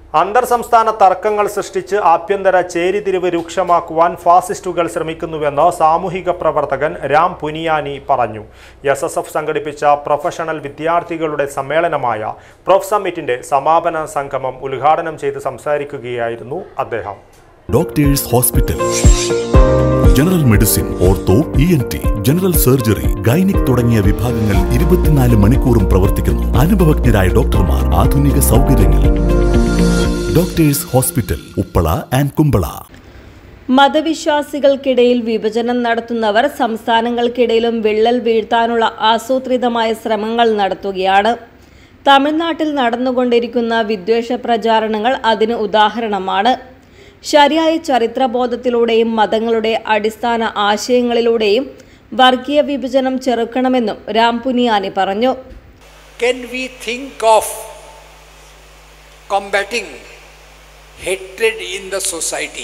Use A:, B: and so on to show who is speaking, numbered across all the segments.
A: അന്തർ സംസ്ഥാന തർക്കങ്ങൾ സൃഷ്ടിച്ച് ആഭ്യന്തര ചേരിതിരിവ് രൂക്ഷമാക്കുവാൻ ഫാസിസ്റ്റുകൾ ശ്രമിക്കുന്നുവെന്ന് സാമൂഹിക പ്രവർത്തകൻ രാം പുനിയാനി പറഞ്ഞു എസ് എസ് എഫ് സംഘടിപ്പിച്ച പ്രൊഫഷണൽ വിദ്യാർത്ഥികളുടെ സമ്മേളനമായ പ്രൊഫ് സമ്മിറ്റിന്റെ സമാപന സംഗമം ഉദ്ഘാടനം ചെയ്ത് സംസാരിക്കുകയായിരുന്നു അദ്ദേഹം
B: doctors hospital general medicine ortho E N T general surgery gynaec തുടങ്ങിയ വിഭാഗങ്ങൾ ഇരുപത്തിനാല് മണിക്കൂറും പ്രവർത്തിക്കുന്നു അനുഭവജ്ഞരായ ഡോക്ടർമാർ ആധുനിക സൗകര്യങ്ങൾ doctors hospital Uppala and Kumbala
C: മതവിശ്വാസികൾക്കിടയിൽ വിഭജനം നടത്തുന്നവർ സംസ്ഥാനങ്ങൾക്കിടയിലും വിള്ളൽ വീഴ്ത്താനുള്ള ആസൂത്രിതമായ ശ്രമങ്ങൾ നടത്തുകയാണ് തമിഴ്നാട്ടിൽ നടന്നുകൊണ്ടിരിക്കുന്ന വിദ്വേഷ പ്രചാരണങ്ങൾ അതിന് ഉദാഹരണമാണ് ശരിയായ ചരിത്രബോധത്തിലൂടെയും മതങ്ങളുടെ അടിസ്ഥാന ആശയങ്ങളിലൂടെയും വർഗീയ വിഭജനം ചെറുക്കണമെന്നും രാംപുനിയാനി പറഞ്ഞു
D: Can we think of combating hatred in the society?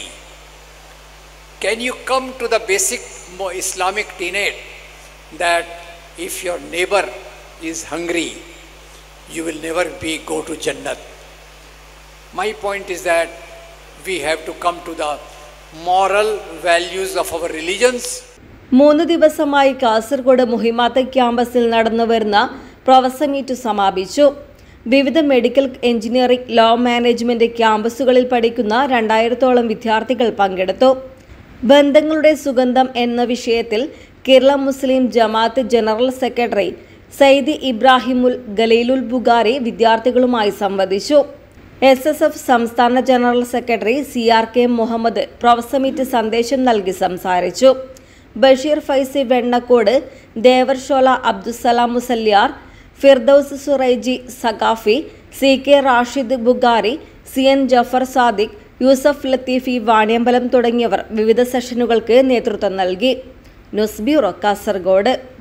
D: Can you come to the basic mo- Islamic tenet that if your neighbor is hungry, you will never be go to Jannat? My point is that we have to come to the moral values of our religions
C: മൂന്ന് ദിവസമായി കാസർഗോഡ് മുഹിമാത്ത ക്യാമ്പസിൽ നടന്നുവരുന്ന professor meet സമാപിച്ചു വിവിധ medical engineering law management ക്യാമ്പസുകളിൽ പഠിക്കുന്ന രണ്ടായിരത്തോളം വിദ്യാർത്ഥികൾ പങ്കെടുത്തു ബന്ധങ്ങളുടെ സുഗന്ധം എന്ന വിഷയത്തിൽ കേരള മുസ്ലിം ജമാഅത്ത് ജനറൽ സെക്രട്ടറി സയ്യിദ് ഇബ്രാഹിമുൽ ഗലീലുൽ ബുഗാരി വിദ്യാർത്ഥികളുമായി സംവദിച്ചു എസ് എസ് എഫ് സംസ്ഥാന general secretary C R K Muhammad professor meet സന്ദേശം നൽകി സംസാരിച്ചു Basheer Faizy Vennakkode Devarshola Abdussalam Musliyar Firdous Suraiji Saqafi C K Rashid Bukhari C N Jafar Sadiq Yusuf Latheefi Vaniyambalam തുടങ്ങിയവർ വിവിധ സെഷനുകൾക്ക് നേതൃത്വം നൽകി ന്യൂസ് ബ്യൂറോ കാസർഗോഡ്